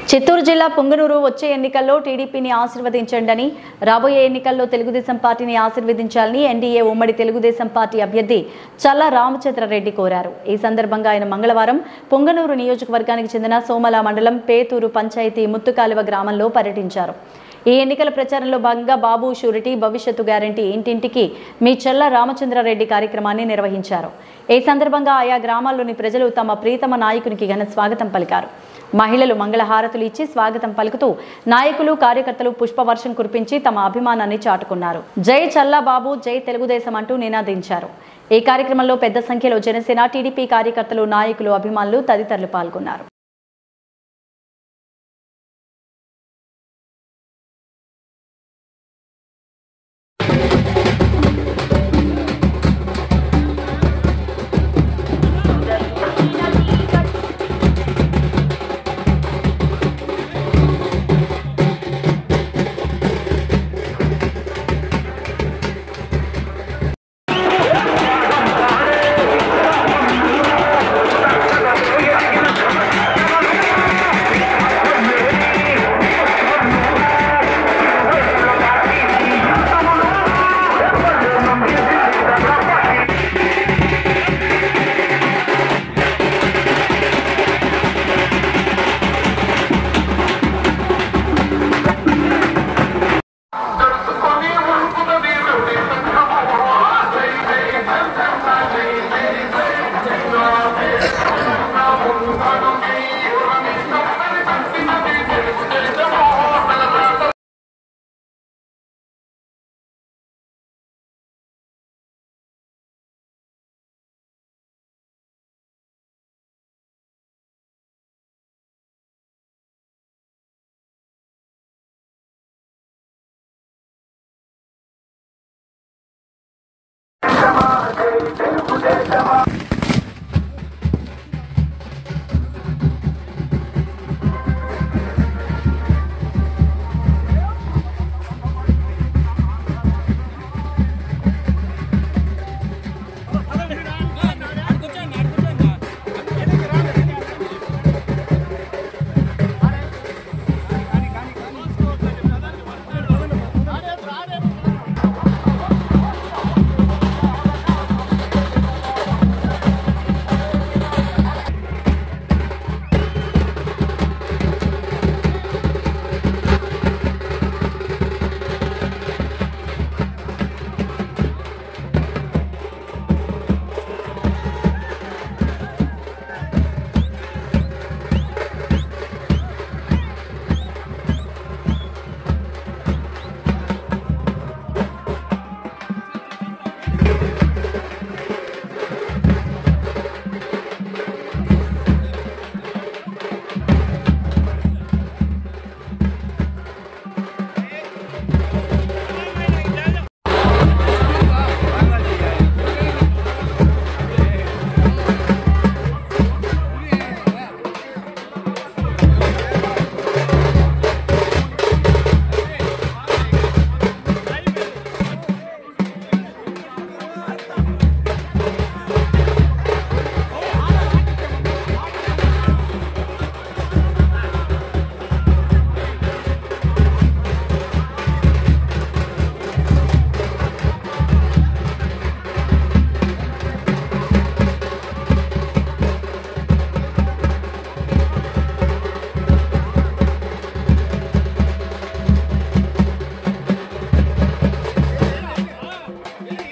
చిత్తూరు జిల్లా పుంగనూరు వచ్చే ఎన్నికల్లో టీడీపీని ఆశీర్వదించండి రాబోయే ఎన్నికల్లో తెలుగుదేశం పార్టీని ఆశీర్వదించాలని ఎన్డీఏ ఉమ్మడి తెలుగుదేశం పార్టీ అభ్యర్థి చల్లా రామచంద్రారెడ్డి కోరారు ఈ సందర్భంగా ఆయన మంగళవారం పుంగనూరు నియోజకవర్గానికి చెందిన సోమల మండలం పేతూరు పంచాయతీ ముత్తుకాలువ గ్రామంలో పర్యటించారు ఈ ఎన్నికల ప్రచారంలో భాగంగా బాబు షూరిటీ భవిష్యత్తు గ్యారంటీ ఇంటింటికి మీ చెల్ల రామచంద్రారెడ్డి కార్యక్రమాన్ని నిర్వహించారు ఈ సందర్భంగా ఆయా గ్రామాల్లోని ప్రజలు తమ ప్రీతమ నాయకునికి ఘన స్వాగతం పలికారు మహిళలు మంగళహారతులు ఇచ్చి స్వాగతం పలుకుతూ నాయకులు కార్యకర్తలు పుష్పవర్షం కురిపించి తమ అభిమానాన్ని చాటుకున్నారు జై చల్లా బాబు జై తెలుగుదేశం అంటూ నినాదించారు ఈ కార్యక్రమంలో పెద్ద సంఖ్యలో జనసేన టీడీపీ కార్యకర్తలు నాయకులు అభిమానులు తదితరులు పాల్గొన్నారు